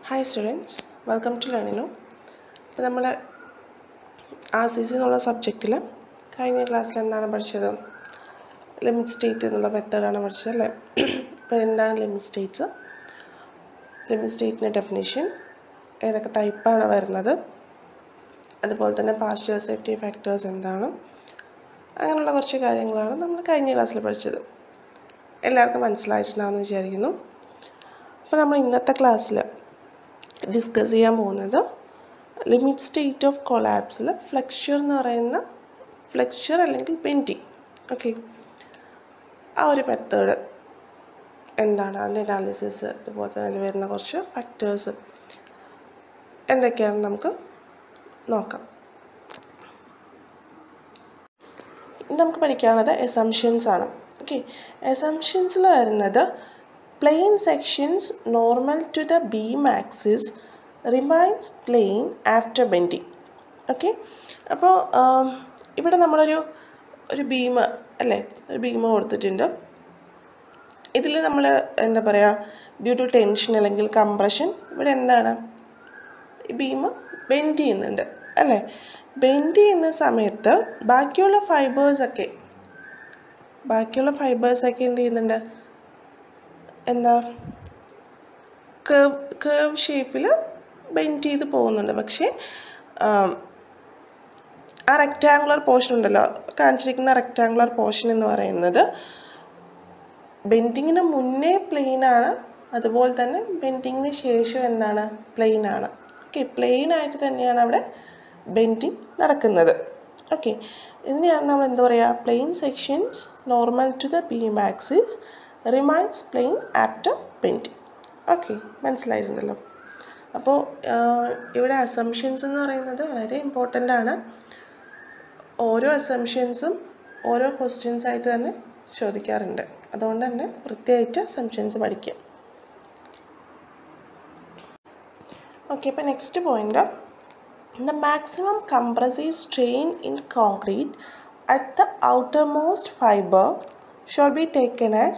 Hi students welcome to ലേണിനു അപ്പോൾ നമ്മൾ ആർ സി സി എന്നുള്ള സബ്ജക്റ്റിൽ കഴിഞ്ഞ ക്ലാസ്സിൽ എന്താണ് പഠിച്ചത് ലിമിറ്റ് സ്റ്റേറ്റ് എന്നുള്ള മെത്തേഡാണ് പഠിച്ചത് അല്ലേ അപ്പോൾ എന്താണ് ലിമിറ്റ് സ്റ്റേറ്റ്സ് ലിമിറ്റ് സ്റ്റേറ്റിൻ്റെ ഡെഫിനേഷൻ ഏതൊക്കെ ടൈപ്പാണ് വരുന്നത് അതുപോലെ തന്നെ പാർഷ്യൽ സേഫ്റ്റി ഫാക്ടേഴ്സ് എന്താണ് അങ്ങനെയുള്ള കുറച്ച് കാര്യങ്ങളാണ് നമ്മൾ കഴിഞ്ഞ ക്ലാസ്സിൽ പഠിച്ചത് എല്ലാവർക്കും മനസ്സിലായിട്ടുണ്ടാകുമെന്ന് വിചാരിക്കുന്നു അപ്പോൾ നമ്മൾ ഇന്നത്തെ ക്ലാസ്സിൽ ഡിസ്കസ് ചെയ്യാൻ പോകുന്നത് ലിമിറ്റ് സ്റ്റേറ്റ് ഓഫ് കൊളാപ്സിൽ ഫ്ലെക്ചർ എന്ന് പറയുന്ന ഫ്ലെക്ചർ അല്ലെങ്കിൽ ബെൻഡിങ് ഓക്കെ ആ ഒരു മെത്തേഡ് എന്താണ് അതിൻ്റെ അനാലിസിസ് അതുപോലെ തന്നെ അതിൽ വരുന്ന കുറച്ച് ഫാക്ടേഴ്സ് എന്തൊക്കെയാണെന്ന് നമുക്ക് നോക്കാം ഇനി നമുക്ക് പഠിക്കാനുള്ളത് എസംഷൻസ് ആണ് ഓക്കെ എസംഷൻസിൽ വരുന്നത് plane sections normal to the beam axis remains plane after bending okay അപ്പോൾ ഇവിടെ നമ്മളൊരു ഒരു ബീം അല്ലേ ഒരു ബീം കൊടുത്തിട്ടുണ്ട് ഇതിൽ നമ്മൾ എന്താ പറയുക ഡ്യൂ ടു ടെൻഷൻ അല്ലെങ്കിൽ കംപ്രഷൻ ഇവിടെ എന്താണ് ഈ ബീം ബെൻഡ് ചെയ്യുന്നുണ്ട് അല്ലേ ബെൻഡ് ചെയ്യുന്ന സമയത്ത് ബാക്കിയുള്ള ഫൈബേഴ്സൊക്കെ ബാക്കിയുള്ള ഫൈബേഴ്സൊക്കെ എന്ത് ചെയ്യുന്നുണ്ട് എന്താ കേവ് കേവ് ഷേപ്പിൽ ബെൻഡ് ചെയ്ത് പോകുന്നുണ്ട് പക്ഷേ ആ റെക്റ്റാങ്കുലർ പോർഷൻ ഉണ്ടല്ലോ കാണിച്ചിരിക്കുന്ന റെക്റ്റാങ്കുലർ പോർഷൻ എന്ന് പറയുന്നത് ബെൻഡിങ്ങിന് മുന്നേ പ്ലെയിൻ ആണ് അതുപോലെ തന്നെ ബെൻഡിങ്ങിന് ശേഷം എന്താണ് പ്ലെയിൻ ആണ് ഓക്കെ പ്ലെയിൻ ആയിട്ട് തന്നെയാണ് അവിടെ ബെൻഡിങ് നടക്കുന്നത് ഓക്കെ ഇതിനെയാണ് നമ്മൾ എന്താ പറയുക plane sections normal to the beam axis remains plane after bending okay മനസ്സിലായിട്ടുണ്ടല്ലോ അപ്പോൾ ഇവിടെ അസംഷൻസ് എന്ന് പറയുന്നത് വളരെ ഇമ്പോർട്ടൻ്റ് ആണ് ഓരോ അസംഷൻസും ഓരോ ക്വസ്റ്റ്യൻസ് ആയിട്ട് തന്നെ ചോദിക്കാറുണ്ട് അതുകൊണ്ട് തന്നെ വൃത്തിയായിട്ട് അസംഷൻസ് പഠിക്കുക ഓക്കെ അപ്പോൾ next point the maximum compressive strain in concrete at the outermost fiber shall be taken as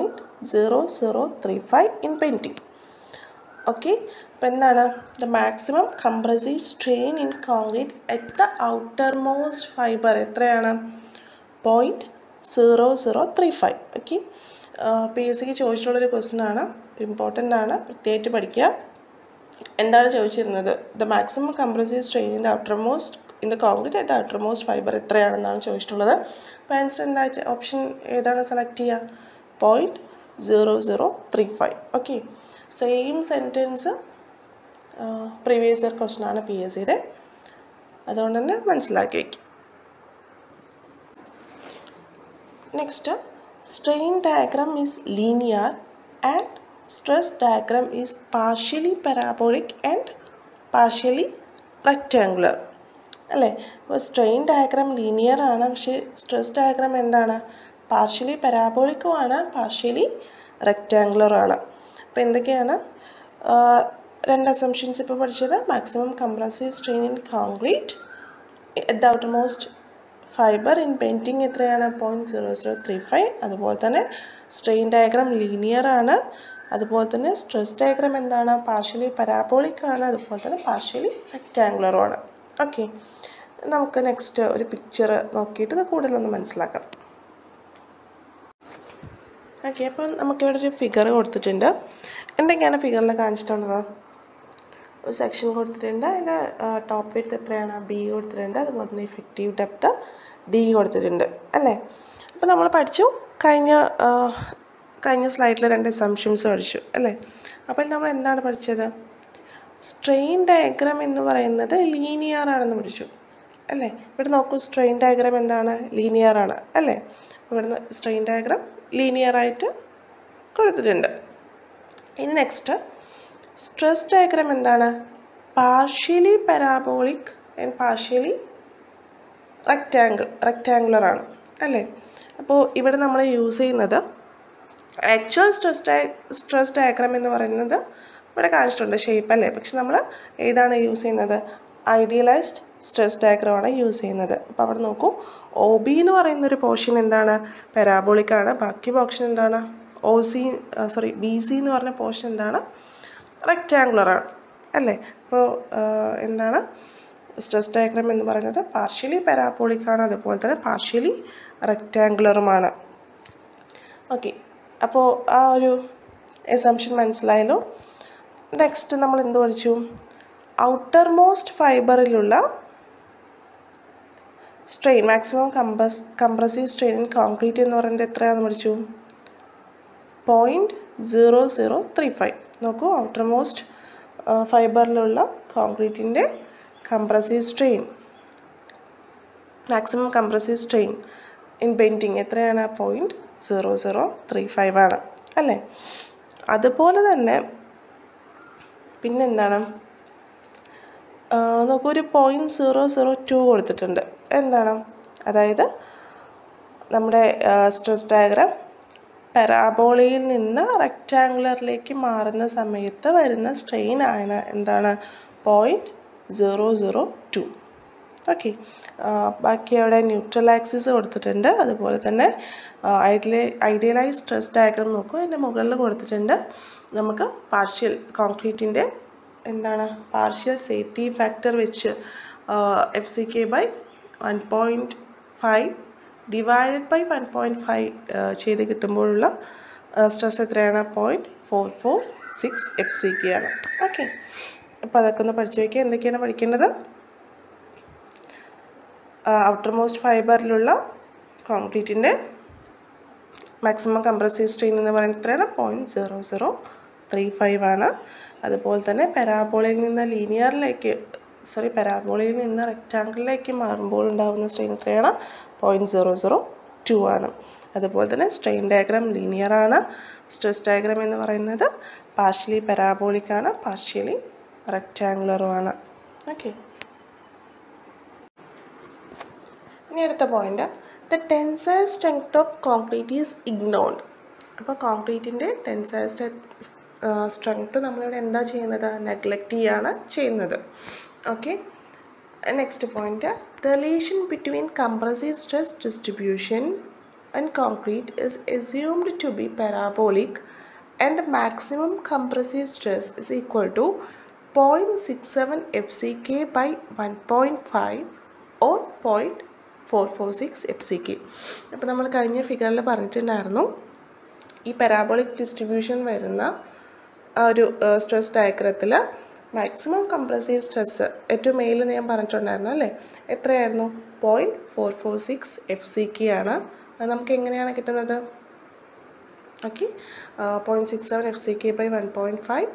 0.0035 in bending. Okay അപ്പോൾ എന്താണ് the maximum compressive strain in concrete at the outermost fibre എത്രയാണ് point zero zero three five okay P S സിക്ക് ചോദിച്ചിട്ടുള്ളൊരു question ആണ് important ആണ് പ്രത്യേകിച്ച് പഠിക്കുക എന്താണ് ചോദിച്ചിരുന്നത് the maximum compressive strain in the outermost in the concrete at the outermost fibre എത്രയാണെന്നാണ് ചോദിച്ചിട്ടുള്ളത് അപ്പോൾ ആൻസർ എന്തായിട്ട് ഓപ്ഷൻ ഏതാണ് സെലക്ട് ചെയ്യുക point zero zero three five okay same sentence previous year question ആണ് പി എസ് സിയുടെ അതുകൊണ്ട് തന്നെ മനസ്സിലാക്കി വയ്ക്കും next strain diagram is linear and stress diagram is partially parabolic and partially rectangular അല്ലേ അപ്പോൾ സ്ട്രെയിൻ ഡയഗ്രാം ലീനിയർ ആണ് പക്ഷേ സ്ട്രെസ് ഡയഗ്രാം എന്താണ് പാർഷ്യലി പരാബോളിക്കും ആണ് പാർഷ്യലി റെക്റ്റാങ്കുലർ ആണ് അപ്പോൾ എന്തൊക്കെയാണ് രണ്ട് അസംഷൻസ് ഇപ്പോൾ പഠിച്ചത് maximum compressive strain in concrete the outermost fibre in bending എത്രയാണ് point zero zero three five അതുപോലെ തന്നെ സ്ട്രെയിൻ ഡയഗ്രാം ലീനിയർ ആണ് അതുപോലെ തന്നെ സ്ട്രെസ് ഡയഗ്രാം എന്താണ് പാർഷ്യലി പരാബോളിക് ആണ് അതുപോലെ തന്നെ പാർഷ്യലി റെക്റ്റാങ്കുലറും ആണ് ഓക്കെ നമുക്ക് നെക്സ്റ്റ് ഒരു പിക്ചർ നോക്കിയിട്ട് ഇത് കൂടുതലൊന്ന് മനസ്സിലാക്കാം ഓക്കെ അപ്പം നമുക്കിവിടെ ഒരു ഫിഗർ കൊടുത്തിട്ടുണ്ട് എന്തൊക്കെയാണ് ഫിഗറിൽ കാണിച്ചിട്ടുള്ളത് ഒരു സെക്ഷൻ കൊടുത്തിട്ടുണ്ട് അതിൻ്റെ ടോപ്പ് വിഡ്ത്ത് എത്രയാണ് ബി കൊടുത്തിട്ടുണ്ട് അതുപോലെ തന്നെ ഇഫക്റ്റീവ് ഡെപ്ത് ഡി കൊടുത്തിട്ടുണ്ട് അല്ലേ അപ്പോൾ നമ്മൾ പഠിച്ചു കഴിഞ്ഞ കഴിഞ്ഞ സ്ലൈഡിൽ രണ്ട് അസംഷൻസ് പഠിച്ചു അല്ലേ അപ്പോൾ നമ്മൾ എന്താണ് പഠിച്ചത് സ്ട്രെയിൻ ഡയഗ്രാം എന്ന് പറയുന്നത് ലീനിയർ ആണെന്ന് പഠിച്ചു അല്ലേ ഇവിടെ നോക്കൂ സ്ട്രെയിൻ ഡയഗ്രാം എന്താണ് ലീനിയർ ആണ് അല്ലേ ഇവിടുന്ന് സ്ട്രെയിൻ ഡയഗ്രാം ലീനിയർ ആയിട്ട് കൊടുത്തിട്ടുണ്ട് ഇനി നെക്സ്റ്റ് സ്ട്രെസ് ഡയഗ്രാം എന്താണ് partially parabolic and partially rectangle rectangular ആണ് അല്ലേ അപ്പോൾ ഇവിടെ നമ്മൾ യൂസ് ചെയ്യുന്നത് ആക്ച്വൽ സ്ട്രെസ് ഡയ സ്ട്രെസ് ഡയഗ്രാം എന്ന് പറയുന്നത് ഇവിടെ കാണിച്ചിട്ടുണ്ട് ഷേപ്പ് അല്ലേ പക്ഷെ നമ്മൾ ഏതാണ് യൂസ് ചെയ്യുന്നത് ഐഡിയലൈസ്ഡ് സ്ട്രെസ് ഡയഗ്രമാണ് യൂസ് ചെയ്യുന്നത് അപ്പോൾ അവിടെ നോക്കൂ ഒ ബി എന്ന് പറയുന്ന ഒരു പോർഷൻ എന്താണ് പാരാബോളിക് ആണ് ബാക്കി പോർഷൻ എന്താണ് O C sorry B C എന്ന് പറഞ്ഞ പോർഷൻ എന്താണ് റെക്റ്റാങ്കുലറാണ് അല്ലേ അപ്പോൾ എന്താണ് സ്ട്രെസ് ഡയഗ്രാം എന്ന് പറയുന്നത് പാർഷ്യലി പാരാബോളിക്കാണ് അതുപോലെ തന്നെ പാർഷ്യലി റെക്റ്റാങ്കുലറുമാണ് ഓക്കെ അപ്പോൾ ആ ഒരു എസംഷൻ മനസ്സിലായല്ലോ നെക്സ്റ്റ് നമ്മൾ എന്ത് പഠിച്ചു ഔട്ടർ മോസ്റ്റ് ഫൈബറിലുള്ള സ്ട്രെയിൻ മാക്സിമം കമ്പസ് കംപ്രസീവ് സ്ട്രെയിൻ ഇൻ കോൺക്രീറ്റ് എന്ന് പറയുന്നത് എത്രയാണെന്ന് പഠിച്ചു point zero zero three five നോക്കൂ ഔട്ടർ മോസ്റ്റ് ഫൈബറിലുള്ള കോൺക്രീറ്റിൻ്റെ compressive strain maximum compressive strain in bending എത്രയാണ് point zero zero three five ആണ് അല്ലേ അതുപോലെ തന്നെ പിന്നെന്താണ് നോക്കൂ ഒരു പോയിൻറ്റ് സീറോ സീറോ ടു കൊടുത്തിട്ടുണ്ട് എന്താണ് അതായത് നമ്മുടെ സ്ട്രെസ് ഡയഗ്രാം പെരാബോളയിൽ നിന്ന് റെക്റ്റാങ്കുലറിലേക്ക് മാറുന്ന സമയത്ത് വരുന്ന സ്ട്രെയിൻ ആണ് എന്താണ് point zero zero two okay ബാക്കി അവിടെ ന്യൂട്രൽ ആക്സിസ് കൊടുത്തിട്ടുണ്ട് അതുപോലെ തന്നെ ഐഡിയലൈ ഐഡിയലൈസ് സ്ട്രെസ് ഡയഗ്രാം നോക്കൂ അതിൻ്റെ മുകളിൽ കൊടുത്തിട്ടുണ്ട് നമുക്ക് പാർഷ്യൽ കോൺക്രീറ്റിൻ്റെ എന്താണ് പാർഷ്യൽ സേഫ്റ്റി ഫാക്ടർ വെച്ച് F C K by one point five divided by one point five ചെയ്ത് കിട്ടുമ്പോഴുള്ള സ്ട്രെസ് എത്രയാണ് point four four six F C K ആണ് ഓക്കെ അപ്പോൾ അതൊക്കെ ഒന്ന് പഠിച്ചു വയ്ക്കുക എന്തൊക്കെയാണ് പഠിക്കേണ്ടത് ഔട്ടർ മോസ്റ്റ് ഫൈബറിലുള്ള കോൺക്രീറ്റിൻ്റെ മാക്സിമം കംപ്രസീവ് സ്ട്രെയിൻ എന്ന് പറയുന്നത് എത്രയാണ് point zero zero three five ആണ് അതുപോലെ തന്നെ പെരാബോളയിൽ നിന്ന് ലീനിയറിലേക്ക് സോറി പെരാബോളയിൽ നിന്ന് റെക്റ്റാങ്കിളിലേക്ക് മാറുമ്പോൾ ഉണ്ടാകുന്ന സ്ട്രെയിൻ എത്രയാണ് പോയിൻറ്റ് സീറോ സീറോ ടു ആണ് അതുപോലെ തന്നെ സ്ട്രെയിൻ ഡയഗ്രാം ലീനിയർ ആണ് സ്ട്രെസ് ഡയഗ്രാം എന്ന് പറയുന്നത് പാർഷ്യലി പെരാബോളിക് ആണ് പാർഷ്യലി റെക്റ്റാങ്കുലറും ആണ് ഓക്കെ ഇനി അടുത്ത point the tensile strength of concrete is ignored അപ്പോൾ കോൺക്രീറ്റിൻ്റെ ടെൻസൈൽ സ്ട്രെങ്ത് നമ്മളിവിടെ എന്താ ചെയ്യുന്നത് നെഗ്ലക്റ്റ് ചെയ്യാണ് ചെയ്യുന്നത് okay next point the relation between compressive stress distribution and concrete is assumed to be parabolic and the maximum compressive stress is equal to 0.67 FCK by 1.5 or 0.446 FCK അപ്പോൾ നമ്മൾ കഴിഞ്ഞ ഫിഗറിൽ പറഞ്ഞിട്ടുണ്ടായിരുന്നു ഈ പാരാബോളിക് ഡിസ്ട്രിബ്യൂഷൻ വരുന്ന ആ ഒരു സ്ട്രെസ് ഡയഗ്രത്തിൽ മാക്സിമം കംപ്രസീവ് സ്ട്രെസ് ഏറ്റവും മേലിൽ ഞാൻ പറഞ്ഞിട്ടുണ്ടായിരുന്നു അല്ലേ എത്രയായിരുന്നു point four four six F C K ആണ് അത് നമുക്ക് എങ്ങനെയാണ് കിട്ടുന്നത് okay point six seven F C K by one point five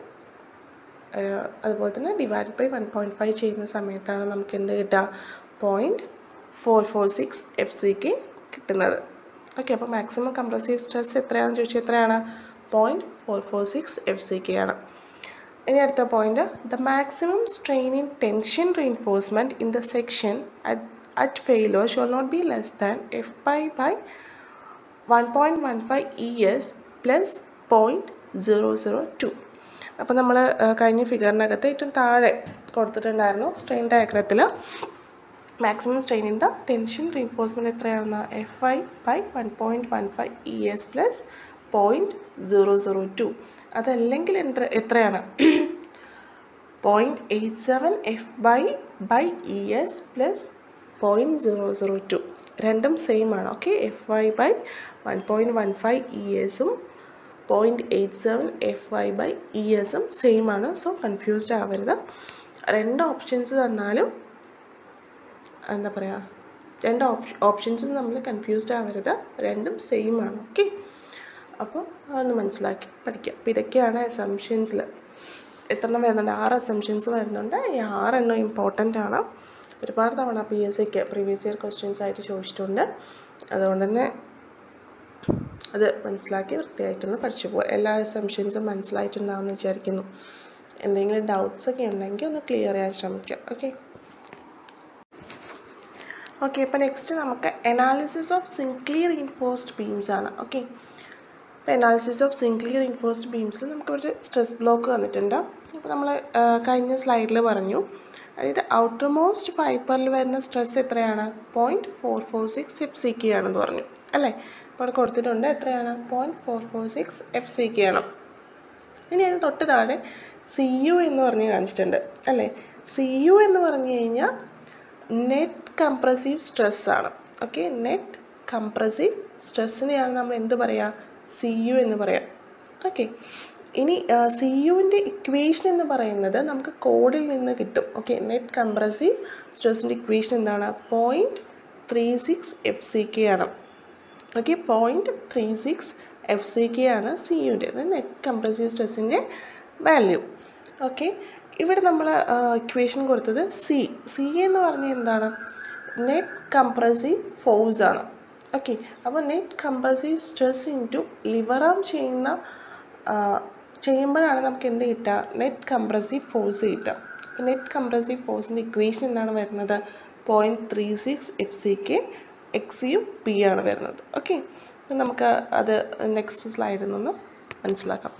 അതുപോലെ തന്നെ divide by one point five ചെയ്യുന്ന സമയത്താണ് നമുക്ക് എന്ത് കിട്ടുക point four four six F C K കിട്ടുന്നത് ഓക്കെ അപ്പോൾ മാക്സിമം കംപ്രസീവ് സ്ട്രെസ് എത്രയാണെന്ന് ചോദിച്ചാൽ എത്രയാണ് point four four six F C K ആണ് ഇനി അടുത്ത point the maximum strain in tension reinforcement in the section at failure shall not be less than F Y by one point one five E S plus point zero zero two അപ്പോൾ നമ്മൾ കഴിഞ്ഞ ഫിഗറിനകത്ത് ഏറ്റവും താഴെ കൊടുത്തിട്ടുണ്ടായിരുന്നു strain ഡയഗ്രത്തിൽ maximum strain in the tension reinforcement എത്രയാണെന്ന് F I by one point one five E S plus point zero zero two അതല്ലെങ്കിൽ എത്ര എത്രയാണ് point eight seven F Y by E S plus point zero zero two രണ്ടും same ആണ് okay F Y by one point one five E എസും point eight seven F Y by E എസും same ആണ് so confused ആവരുത് രണ്ട് options തന്നാലും എന്താ പറയുക രണ്ട് ഓപ്ഷ ഓപ്ഷൻസും നമ്മൾ കൺഫ്യൂസ്ഡ് ആവരുത് രണ്ടും സെയിം ആണ് ഓക്കെ അപ്പോൾ അതൊന്ന് മനസ്സിലാക്കി പഠിക്കാം അപ്പോൾ ഇതൊക്കെയാണ് അസംഷൻസിൽ എത്രണ്ണം വരുന്നുണ്ട് ആറ് അസംഷൻസ് വരുന്നുണ്ട് ഈ ആറെണ്ണം ഇമ്പോർട്ടൻ്റ് ആണ് ഒരുപാട് തവണ പി എസ് സിക്ക് പ്രീവിയസ് ഇയർ ക്വസ്റ്റ്യൻസ് ആയിട്ട് ചോദിച്ചിട്ടുണ്ട് അതുകൊണ്ട് തന്നെ അത് മനസ്സിലാക്കി വൃത്തിയായിട്ടൊന്ന് പഠിച്ചു പോകുക എല്ലാ അസംഷൻസും മനസ്സിലായിട്ടുണ്ടാവുമെന്ന് വിചാരിക്കുന്നു എന്തെങ്കിലും ഡൗട്ട്സ് ഒക്കെ ഉണ്ടെങ്കിൽ ഒന്ന് ക്ലിയർ ചെയ്യാൻ ശ്രമിക്കാം ഓക്കെ ഓക്കെ ഇപ്പോൾ നെക്സ്റ്റ് നമുക്ക് analysis of simply reinforced beams ആണ് ഓക്കെ ഇപ്പോൾ എനാലിസിസ് ഓഫ് സിംഗ്ലി റീൻഫോഴ്സ്ഡ് ബീംസിൽ നമുക്ക് ഒരു സ്ട്രെസ് ബ്ലോക്ക് വന്നിട്ടുണ്ട് അപ്പോൾ നമ്മൾ കഴിഞ്ഞ സ്ലൈഡിൽ പറഞ്ഞു അതായത് ഔട്ടർ മോസ്റ്റ് ഫൈബറിൽ വരുന്ന സ്ട്രെസ് എത്രയാണ് point four four six F C K ആണെന്ന് പറഞ്ഞു അല്ലേ അപ്പോൾ അവിടെ കൊടുത്തിട്ടുണ്ട് എത്രയാണ് point four four six F C K ആണ് ഇനി അതിന് തൊട്ട് താഴെ സി യു എന്ന് പറഞ്ഞ് കാണിച്ചിട്ടുണ്ട് അല്ലേ സി യു എന്ന് പറഞ്ഞു കഴിഞ്ഞാൽ നെറ്റ് കംപ്രസീവ് സ്ട്രെസ് ആണ് ഓക്കെ നെറ്റ് കംപ്രസീവ് സ്ട്രെസ്സിനെയാണ് നമ്മൾ എന്ത് പറയുക സി യു എന്ന് പറയാം ഓക്കെ ഇനി സി യുവിൻ്റെ ഇക്വേഷൻ എന്ന് പറയുന്നത് നമുക്ക് കോഡിൽ നിന്ന് കിട്ടും ഓക്കെ നെറ്റ് കംപ്രസീവ് സ്ട്രെസ്സിൻ്റെ ഇക്വേഷൻ എന്താണ് point three six F C K ആണ് okay point three six F C K ആണ് സി യുൻ്റെ നെറ്റ് കംപ്രസീവ് സ്ട്രെസ്സിൻ്റെ വാല്യൂ ഓക്കെ ഇവിടെ നമ്മൾ ഇക്വേഷൻ കൊടുത്തത് സി സി എന്ന് പറഞ്ഞാൽ എന്താണ് നെറ്റ് കംപ്രസീവ് ഫോഴ്സ് ആണ് ഓക്കെ അപ്പോൾ net compressive stress into lever arm ചെയ്യുന്ന ചെയ്യുമ്പോഴാണ് നമുക്ക് എന്ത് കിട്ടുക നെറ്റ് കംപ്രസീവ് ഫോഴ്സ് കിട്ടുക അപ്പോൾ നെറ്റ് കംപ്രസീവ് ഫോഴ്സിൻ്റെ ഇക്വേഷൻ എന്താണ് വരുന്നത് point three six F C K X U P ആണ് വരുന്നത് ഓക്കെ നമുക്ക് അത് നെക്സ്റ്റ് സ്ലൈഡിൽ നിന്ന് മനസ്സിലാക്കാം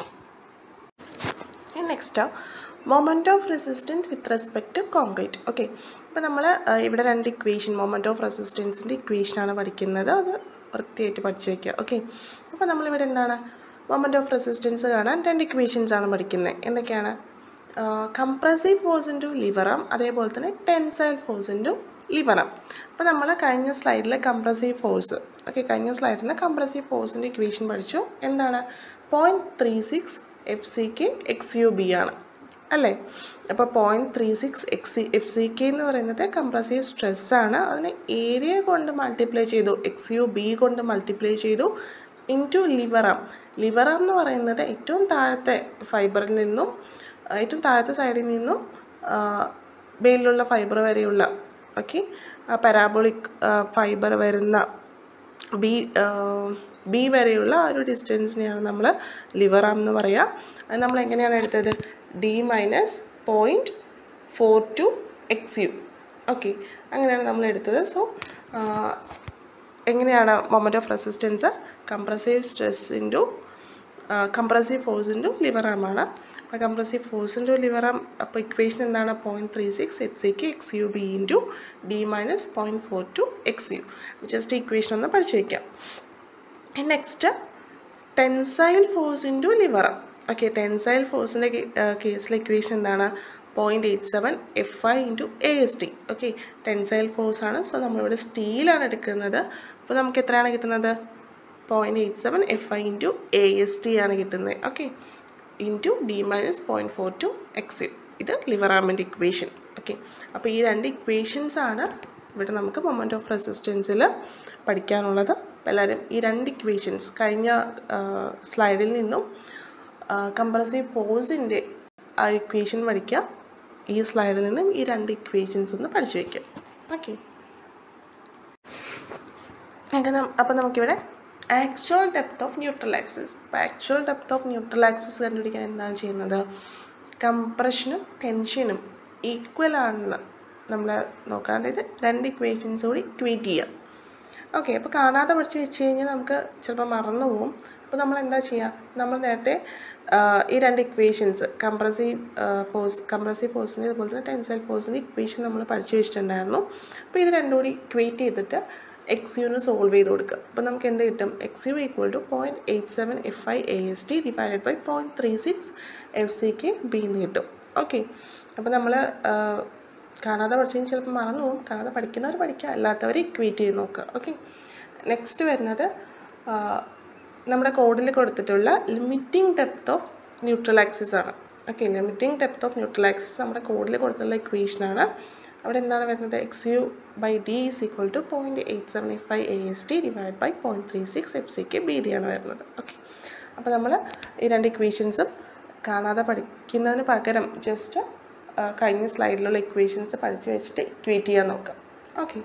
next moment of resistance with respect to concrete okay അപ്പോൾ നമ്മൾ ഇവിടെ രണ്ട് ഇക്വേഷൻ മൊമെൻറ്റ് ഓഫ് റെസിസ്റ്റൻസിൻ്റെ ഇക്വേഷനാണ് പഠിക്കുന്നത് അത് വൃത്തിയായിട്ട് പഠിച്ചു വയ്ക്കുക ഓക്കെ അപ്പോൾ നമ്മളിവിടെ എന്താണ് മൊമെൻറ്റ് ഓഫ് റെസിസ്റ്റൻസ് കാണാൻ രണ്ട് ഇക്വേഷൻസ് ആണ് പഠിക്കുന്നത് എന്തൊക്കെയാണ് കംപ്രസീവ് ഫോഴ്സ് ഇൻറ്റു ലിവറാം അതേപോലെ തന്നെ ടെൻസൈൽ ഫോഴ്സ് ഇൻറ്റു ലിവറാം അപ്പോൾ നമ്മൾ കഴിഞ്ഞ സ്ലൈഡിൽ കംപ്രസീവ് ഫോഴ്സ് ഓക്കെ കഴിഞ്ഞ സ്ലൈഡിൽ നിന്ന് കംപ്രസീവ് ഫോഴ്സിൻ്റെ ഇക്വേഷൻ പഠിച്ചു എന്താണ് point three six F C K X U B ആണ് അല്ലേ അപ്പോൾ point three six X C F C K എന്ന് പറയുന്നത് കംപ്രസീവ് സ്ട്രെസ്സാണ് അതിനെ ഏരിയ കൊണ്ട് മൾട്ടിപ്ലൈ ചെയ്തു എക്സ് യു ബി കൊണ്ട് മൾട്ടിപ്ലൈ ചെയ്തു ഇൻറ്റു ലിവറാം ലിവറാം എന്ന് പറയുന്നത് ഏറ്റവും താഴത്തെ ഫൈബറിൽ നിന്നും ഏറ്റവും താഴത്തെ സൈഡിൽ നിന്നും ബേലിലുള്ള ഫൈബർ വരെയുള്ള ഓക്കെ പാരാബോളിക് ഫൈബർ വരുന്ന ബി ബി വരെയുള്ള ആ ഒരു ഡിസ്റ്റൻസിനെയാണ് നമ്മൾ ലിവറാം എന്ന് പറയുക അത് നമ്മൾ എങ്ങനെയാണ് എടുത്തത് D minus point four two X U okay അങ്ങനെയാണ് നമ്മൾ എടുത്തത് സോ എങ്ങനെയാണ് moment of resistance compressive stress into compressive force into ലിവറാമാണ് അപ്പോൾ കംപ്രസീവ് ഫോഴ്സ് ഇൻറ്റു ലിവറാം അപ്പോൾ ഇക്വേഷൻ എന്താണ് point three six F C K X U B into D minus point four two X U just equation ഒന്ന് പഠിച്ചു വയ്ക്കാം next tensile force into lever arm okay tensile ഫോഴ്സിൻ്റെ കേസിലെ equation എന്താണ് point eight seven F I into A S T okay tensile force ആണ് so നമ്മളിവിടെ സ്റ്റീലാണ് എടുക്കുന്നത് അപ്പോൾ നമുക്ക് എത്രയാണ് കിട്ടുന്നത് point eight seven F I into A S T ആണ് കിട്ടുന്നത് okay into D minus point four two X U ഇത് ലിവറാമിൻ്റെ ഇക്വേഷൻ ഓക്കെ അപ്പോൾ ഈ രണ്ട് ഇക്വേഷൻസ് ആണ് ഇവിടെ നമുക്ക് മൊമെൻറ്റ് ഓഫ് റെസിസ്റ്റൻസിൽ പഠിക്കാനുള്ളത് അപ്പോൾ എല്ലാവരും ഈ രണ്ട് ഇക്വേഷൻസ് കഴിഞ്ഞ സ്ലൈഡിൽ നിന്നും കംപ്രസീവ് ഫോഴ്സിൻ്റെ ആ ഇക്വേഷൻ പഠിക്കുക ഈ സ്ലൈഡിൽ നിന്നും ഈ രണ്ട് ഇക്വേഷൻസ് ഒന്ന് പഠിച്ചു വയ്ക്കുക ഓക്കെ അപ്പോൾ നമുക്കിവിടെ actual depth of neutral axis അപ്പോൾ actual depth of neutral axis കണ്ടുപിടിക്കാൻ എന്താണ് ചെയ്യുന്നത് കംപ്രഷനും ടെൻഷനും ഈക്വൽ ആണെന്ന് നമ്മൾ നോക്കാൻ അതായത് രണ്ട് ഇക്വേഷൻസ് കൂടി ഇക്വേറ്റ് ചെയ്യാം ഓക്കെ അപ്പോൾ കാണാതെ പഠിച്ച് വെച്ച് കഴിഞ്ഞാൽ നമുക്ക് ചിലപ്പോൾ മറന്നു പോകും അപ്പോൾ നമ്മൾ എന്താ ചെയ്യുക നമ്മൾ നേരത്തെ ഈ രണ്ട് ഇക്വേഷൻസ് കംപ്രസീവ് ഫോഴ്സ് കംപ്രസീവ് ഫോഴ്സിൻ്റെ അതുപോലെ തന്നെ ടെൻസൈൽ ഫോഴ്സിൻ്റെ ഇക്വേഷൻ നമ്മൾ പഠിച്ചു വെച്ചിട്ടുണ്ടായിരുന്നു അപ്പോൾ ഇത് രണ്ടും കൂടി ഇക്വേറ്റ് ചെയ്തിട്ട് എക്സ് യുന് സോൾവ് ചെയ്ത് കൊടുക്കുക അപ്പോൾ നമുക്ക് എന്ത് കിട്ടും X U equal to point eight seven F I A S T divided by point three six F C K B എന്ന് കിട്ടും ഓക്കെ അപ്പോൾ നമ്മൾ കാണാതെ പഠിച്ചു കഴിഞ്ഞാൽ ചിലപ്പോൾ മറന്നു പോകും കാണാതെ പഠിക്കുന്നവർ പഠിക്കുക അല്ലാത്തവർ ഇക്വേറ്റ് ചെയ്ത് നോക്കുക ഓക്കെ നെക്സ്റ്റ് വരുന്നത് നമ്മുടെ കോഡിൽ കൊടുത്തിട്ടുള്ള limiting depth of neutral axis ആണ് okay limiting depth of neutral axis നമ്മുടെ കോഡിൽ കൊടുത്തിട്ടുള്ള ഇക്വേഷനാണ് അവിടെ എന്താണ് വരുന്നത് X U by D is equal to point eight seven five A S T divide by point three six F C K B D ആണ് വരുന്നത് ഓക്കെ അപ്പോൾ നമ്മൾ ഈ രണ്ട് ഇക്വേഷൻസും കാണാതെ പഠിക്കുന്നതിന് പകരം ജസ്റ്റ് കഴിഞ്ഞ സ്ലൈഡിലുള്ള ഇക്വേഷൻസ് പഠിച്ചു വെച്ചിട്ട് ഇക്വേറ്റ് ചെയ്യാൻ നോക്കാം ഓക്കെ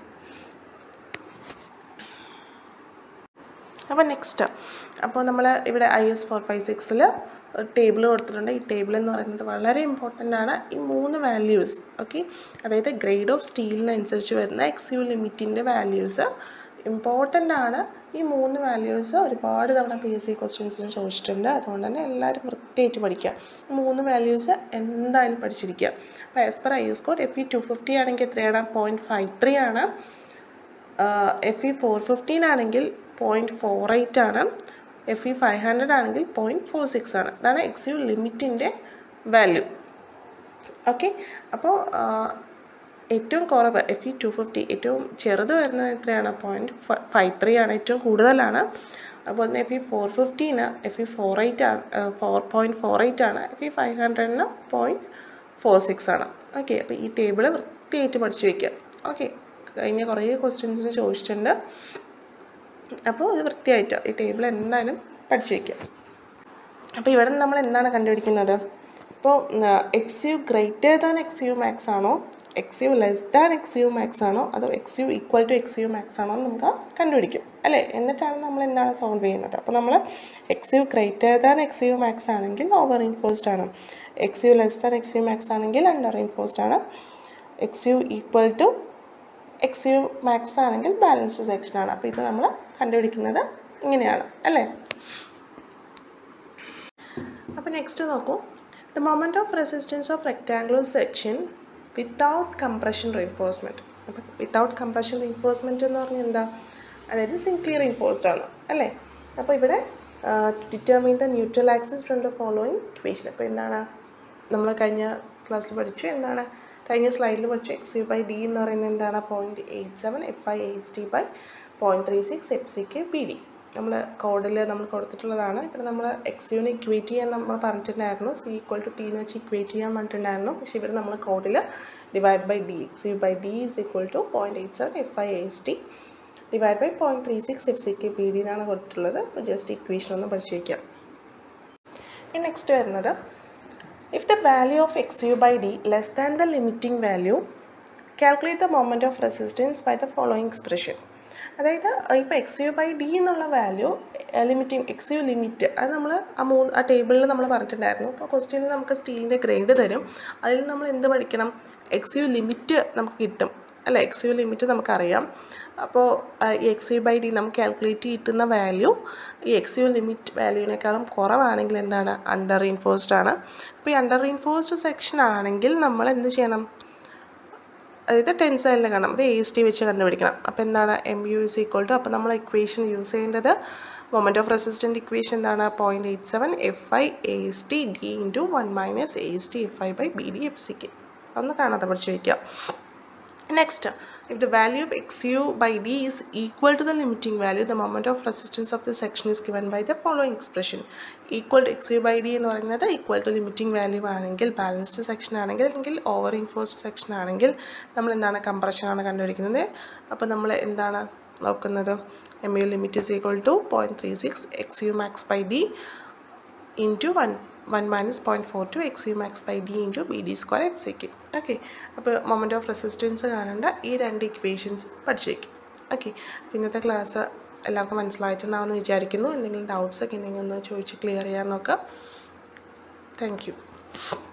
അപ്പോൾ നെക്സ്റ്റ് അപ്പോൾ നമ്മൾ ഇവിടെ ഐ എസ് ഫോർ ഫൈവ് സിക്സിൽ ടേബിൾ കൊടുത്തിട്ടുണ്ട് ഈ ടേബിൾ എന്ന് പറയുന്നത് വളരെ ഇമ്പോർട്ടൻ്റ് ആണ് ഈ മൂന്ന് വാല്യൂസ് ഓക്കെ അതായത് ഗ്രേഡ് ഓഫ് സ്റ്റീലിനനുസരിച്ച് വരുന്ന എക്സ് യു ലിമിറ്റിൻ്റെ വാല്യൂസ് ഇമ്പോർട്ടൻ്റ് ആണ് ഈ മൂന്ന് വാല്യൂസ് ഒരുപാട് തവണ പി എസ് സി ക്വസ്റ്റ്യൻസിന് ചോദിച്ചിട്ടുണ്ട് അതുകൊണ്ട് തന്നെ എല്ലാവരും വൃത്തിയായിട്ട് പഠിക്കുക ഈ മൂന്ന് വാല്യൂസ് എന്തായാലും പഠിച്ചിരിക്കുക അപ്പോൾ as per I S code F E two fifty ആണെങ്കിൽ എത്രയാണ് പോയിൻറ്റ് ഫൈവ് ത്രീ ആണ് എഫ് ഇ ഫോർ ഫിഫ്റ്റീൻ ആണെങ്കിൽ പോയിൻറ്റ് ഫോർ എയ്റ്റ് ആണ് എഫ് ഇ ഫൈവ് ഹൺഡ്രഡ് ആണെങ്കിൽ പോയിൻറ്റ് ഫോർ സിക്സ് ആണ് ഇതാണ് എക്സ് യു ലിമിറ്റിൻ്റെ വാല്യൂ ഓക്കെ അപ്പോൾ ഏറ്റവും കുറവ് എഫ് ഇ ടു ഫിഫ്റ്റി ഏറ്റവും ചെറുത് വരുന്നത് എത്രയാണ് പോയിൻറ്റ് ഫൈവ് ത്രീ ആണ് ഏറ്റവും കൂടുതലാണ് അതുപോലെ തന്നെ എഫ് ഇ ഫോർ ഫിഫ്റ്റീന് എഫ് ഇ ഫോർ എയ്റ്റ് ആണ് ഫോർ പോയിൻറ്റ് ഫോർ എയ്റ്റ് ആണ് എഫ് ഇ ഫൈവ് ഹൺഡ്രഡിന് പോയിൻറ്റ് ഫോർ സിക്സ് ആണ് ഓക്കെ അപ്പോൾ ഈ ടേബിൾ വൃത്തിയായിട്ട് പഠിച്ചു വയ്ക്കുക ഓക്കെ കഴിഞ്ഞ കുറേ ക്വസ്റ്റ്യൻസിന് ചോദിച്ചിട്ടുണ്ട് അപ്പോൾ ഇത് വൃത്തിയായിട്ട് ഈ ടേബിൾ എന്തായാലും പഠിച്ചു വയ്ക്കുക അപ്പോൾ ഇവിടെ നിന്ന് നമ്മൾ എന്താണ് കണ്ടുപിടിക്കുന്നത് ഇപ്പോൾ X U greater than X U max ആണോ X U less than X U max ആണോ അതോ X U equal to X U max ആണോ എന്ന് നമുക്ക് കണ്ടുപിടിക്കും അല്ലേ എന്നിട്ടാണ് നമ്മൾ എന്താണ് സോൾവ് ചെയ്യുന്നത് അപ്പോൾ നമ്മൾ X U greater than X U max ആണെങ്കിൽ ഓവർ ഇൻഫോഴ്സ്ഡ് ആണ് X U less than X U max ആണെങ്കിൽ അണ്ടർ ഇൻഫോഴ്സ്ഡ് ആണ് X U equal to X U max ആണെങ്കിൽ ബാലൻസ്ഡ് സെക്ഷൻ ആണ് അപ്പോൾ ഇത് നമ്മൾ കണ്ടുപിടിക്കുന്നത് ഇങ്ങനെയാണ് അല്ലേ അപ്പോൾ നെക്സ്റ്റ് നോക്കൂ the moment of resistance of rectangular section without compression reinforcement അപ്പോൾ വിത്തൗട്ട് കംപ്രഷൻ റീൻഫോഴ്സ്മെൻറ്റ് എന്ന് പറഞ്ഞാൽ എന്താ അതായത് സിംപ്ലി റീൻഫോഴ്സ്ഡ് ആണ് അല്ലേ അപ്പോൾ ഇവിടെ determine the neutral axis from the following equation അപ്പോൾ എന്താണ് നമ്മൾ കഴിഞ്ഞ ക്ലാസ്സിൽ പഠിച്ചു എന്താണ് കഴിഞ്ഞ സ്ലൈഡിൽ പഠിച്ചു എക്സ് യു ബൈ ഡി എന്ന് പറയുന്നത് എന്താണ് point eight seven F I S T by point three six F C K B D നമ്മൾ കോഡിൽ നമ്മൾ കൊടുത്തിട്ടുള്ളതാണ് ഇവിടെ നമ്മൾ എക്സ് യുവിന് ഇക്വേറ്റ് ചെയ്യാൻ നമ്മൾ പറഞ്ഞിട്ടുണ്ടായിരുന്നു സി ഈക്വൽ ടു ടി എന്ന് വെച്ച് ഇക്വേറ്റ് ചെയ്യാൻ പറഞ്ഞിട്ടുണ്ടായിരുന്നു പക്ഷേ ഇവിടെ നമ്മൾ കോഡിൽ divide by D X U by D is equal to point eight seven F I S T divide by point three six F C K B D എന്നാണ് കൊടുത്തിട്ടുള്ളത് അപ്പോൾ ജസ്റ്റ് ഇക്വേഷൻ ഒന്ന് പഠിച്ചു വയ്ക്കാം ഇനി നെക്സ്റ്റ് വരുന്നത് if the value of X U by D less than the limiting value calculate the moment of resistance by the following expression അതായത് ഇപ്പോൾ എക്സ് യു ബൈ ഡി എന്നുള്ള value limiting X U limit അത് നമ്മൾ ആ മൂന്ന് ആ ടേബിളിൽ നമ്മൾ പറഞ്ഞിട്ടുണ്ടായിരുന്നു അപ്പോൾ ക്വസ്റ്റ്യനിൽ നമുക്ക് സ്റ്റീലിൻ്റെ ഗ്രേഡ് തരും അതിൽ നമ്മൾ എന്ത് പഠിക്കണം എക്സ് യു ലിമിറ്റ് നമുക്ക് കിട്ടും അല്ല എക്സ് യു ലിമിറ്റ് നമുക്കറിയാം അപ്പോൾ ഈ എക്സ് യു ബൈ ഡി നമുക്ക് കാൽക്കുലേറ്റ് കിട്ടുന്ന വാല്യൂ ഈ എക്സ് യു ലിമിറ്റ് വാല്യൂവിനേക്കാളും കുറവാണെങ്കിൽ എന്താണ് അണ്ടർ ഇൻഫോഴ്സ്ഡ് ആണ് അപ്പോൾ ഈ അണ്ടർ ഇൻഫോഴ്സ്ഡ് സെക്ഷൻ ആണെങ്കിൽ നമ്മൾ എന്ത് ചെയ്യണം അതായത് ടെൻസൈലിനെ കാണാം അത് എ എസ് ടി വെച്ച് കണ്ടുപിടിക്കണം അപ്പോൾ എന്താണ് M U is equal to അപ്പോൾ നമ്മൾ ഇക്വേഷൻ യൂസ് ചെയ്യേണ്ടത് മൊമെൻറ്റ് ഓഫ് റെസിസ്റ്റൻ്റ് ഇക്വേഷൻ എന്താണ് point eight seven F I A S T D into one minus A S T F I by B D F സിക്ക് ഒന്ന് കാണാതെ പഠിച്ച് വയ്ക്കാം Next, if the value of xu by d is equal to the limiting value, the moment of resistance of the section is given by the following expression. Equal to xu by d എന്ന് പറയുന്നത് equal to limiting value ആണെങ്കിൽ balanced section ആണെങ്കിൽ അല്ലെങ്കിൽ over ഇൻഫോഴ്സ്ഡ് section ആണെങ്കിൽ നമ്മൾ എന്താണ് compression ആണ് കണ്ടുപിടിക്കുന്നത് അപ്പോൾ നമ്മൾ എന്താണ് നോക്കുന്നത് M U limit is equal to point three six X U max by D into one one minus point four two X U max by D into B D square F സിക്ക് okay അപ്പോൾ moment of resistance കാണേണ്ട ഈ രണ്ട് equations പഠിച്ചു വയ്ക്കും okay ഇന്നത്തെ class എല്ലാവർക്കും മനസ്സിലായിട്ടുണ്ടാവുമെന്ന് വിചാരിക്കുന്നു എന്തെങ്കിലും ഡൗട്ട്സ് ഒക്കെ ഉണ്ടെങ്കിൽ ഒന്ന് ചോദിച്ച് ക്ലിയർ ചെയ്യാൻ നോക്കാം താങ്ക് യു